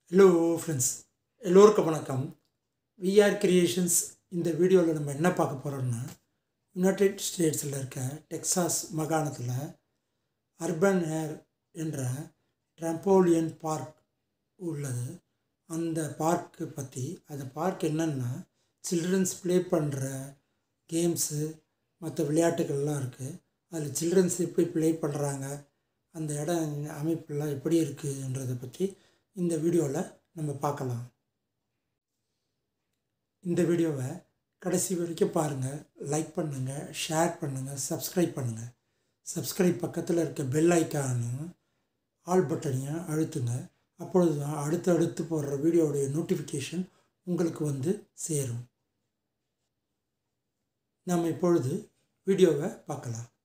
hello friends எல்லோருக்கும் வணக்கம் VR creations இந்த வீடியோவில் நம்ம என்ன பார்க்க போகிறோம்னா யுனைடெட் ஸ்டேட்ஸில் இருக்க டெக்சாஸ் மாகாணத்தில் அர்பன் ஏர் என்ற ட்ரம்போலியன் பார்க் உள்ளது அந்த பார்க்கு பற்றி அந்த பார்க் என்னென்னா சில்ட்ரன்ஸ் ப்ளே பண்ணுற கேம்ஸு மற்ற விளையாட்டுகள்லாம் இருக்குது அதில் சில்ட்ரன்ஸ் எப்படி ப்ளே பண்ணுறாங்க அந்த இடம் அமைப்பெல்லாம் எப்படி இருக்குன்றதை பற்றி இந்த வீடியோவில் நம்ம பார்க்கலாம் இந்த வீடியோவை கடைசி வரைக்கும் பாருங்கள் லைக் பண்ணுங்கள் ஷேர் பண்ணுங்கள் சப்ஸ்கிரைப் பண்ணுங்கள் சப்ஸ்கிரைப் பக்கத்தில் இருக்க பெல் ஐக்கானும் ஆல் பட்டனையும் அழுத்துங்க அப்பொழுது தான் அடுத்தடுத்து போடுற வீடியோவுடைய நோட்டிஃபிகேஷன் உங்களுக்கு வந்து சேரும் நாம் இப்பொழுது வீடியோவை பார்க்கலாம்